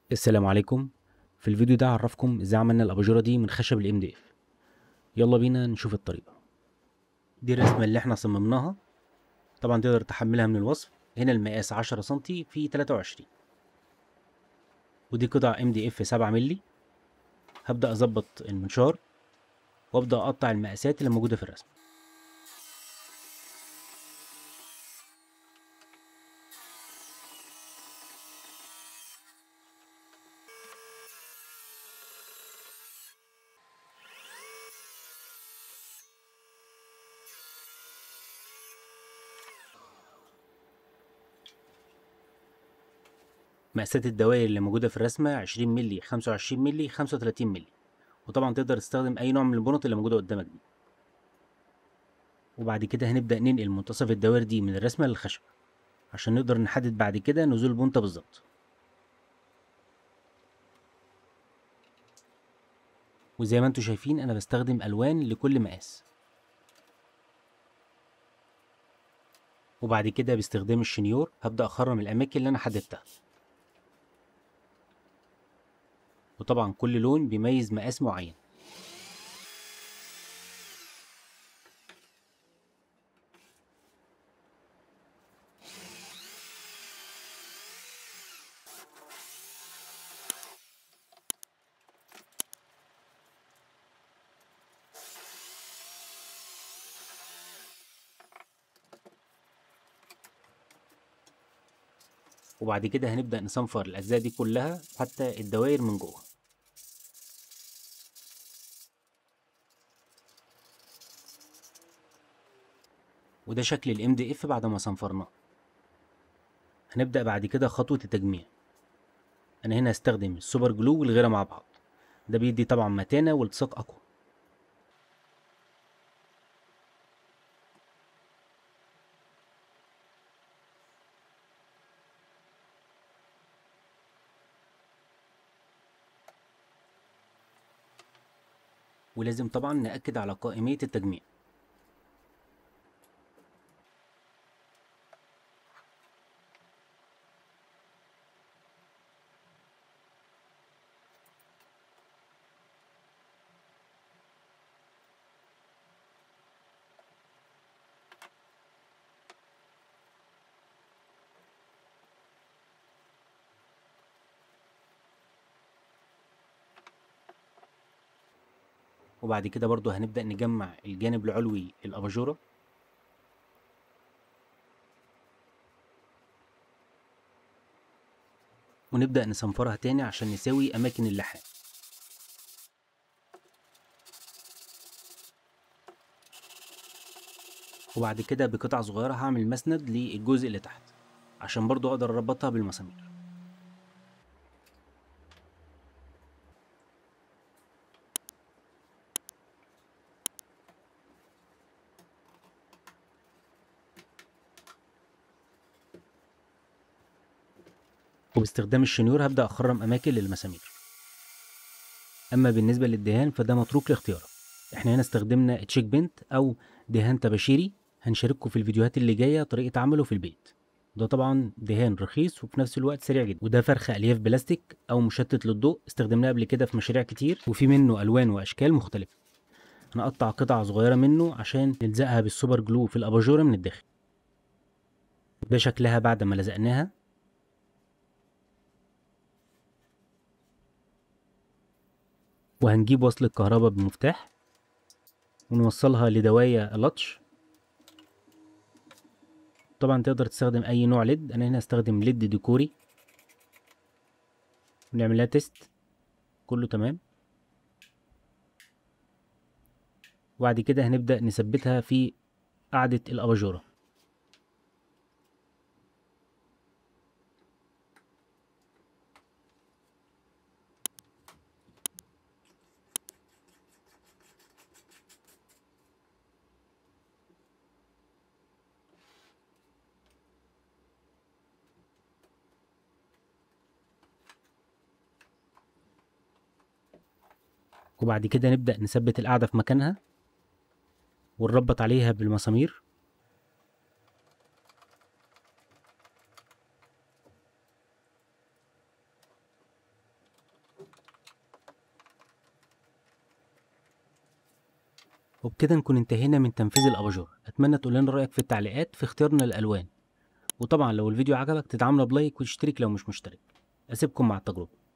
السلام عليكم في الفيديو ده هعرفكم ازاي عملنا الاباجوره دي من خشب الام دي اف يلا بينا نشوف الطريقه دي الرسمه اللي احنا صممناها طبعا تقدر تحملها من الوصف هنا المقاس 10 سنتي في 23 ودي قطع ام دي اف 7 مللي هبدا اظبط المنشار وابدا اقطع المقاسات اللي موجوده في الرسمه مقاسات الدوائر اللي موجودة في الرسمة 20 مللي 25 مللي 35 مللي وطبعا تقدر تستخدم أي نوع من البنط اللي موجودة قدامك دي وبعد كده هنبدأ ننقل منتصف الدوائر دي من الرسمة للخشب عشان نقدر نحدد بعد كده نزول البنطة بالظبط وزي ما انتوا شايفين انا بستخدم الوان لكل مقاس وبعد كده باستخدام الشنيور هبدأ اخرم الاماكن اللي انا حددتها وطبعا كل لون بيميز مقاس معين وبعد كده هنبدأ نصنفر الأجزاء دي كلها حتى الدوائر من جوه وده شكل الام دي اف بعد ما صنفرناه هنبدأ بعد كده خطوة التجميع أنا هنا هستخدم السوبر جلو والغيرة مع بعض ده بيدي طبعا متانة والتصاق أقوى ولازم طبعا نأكد على قائمية التجميع وبعد كده برضو هنبدأ نجمع الجانب العلوي للأباجورة ونبدأ نصنفرها تاني عشان نساوي أماكن اللحام وبعد كده بقطع صغيرة هعمل مسند للجزء اللي تحت عشان برضو أقدر أربطها بالمسامير وباستخدام الشنيور هبدأ أخرم أماكن للمسامير أما بالنسبة للدهان فده متروك لاختيارك احنا هنا استخدمنا تشيك بنت أو دهان طباشيري هنشارككم في الفيديوهات اللي جاية طريقة عمله في البيت ده طبعا دهان رخيص وفي نفس الوقت سريع جدا وده فرخ الياف بلاستيك او مشتت للضوء استخدمناه قبل كده في مشاريع كتير وفي منه الوان واشكال مختلفه هنقطع قطع صغيره منه عشان نلزقها بالسوبر جلو في الاباجوره من الداخل ده شكلها بعد ما لزقناها وهنجيب وصلة كهرباء بمفتاح ونوصلها لدواية لاتش طبعا تقدر تستخدم اي نوع ليد انا هنا هستخدم ليد ديكوري ونعمل لها تيست كله تمام وبعد كده هنبدأ نثبتها في قاعدة الأباجورة وبعد كده نبدأ نثبت القاعدة في مكانها ونربط عليها بالمسامير وبكده نكون انتهينا من تنفيذ الاباجور اتمنى تقول لنا رايك في التعليقات في اختيارنا للالوان وطبعا لو الفيديو عجبك تدعمنا بلايك وتشترك لو مش مشترك اسيبكم مع التجربه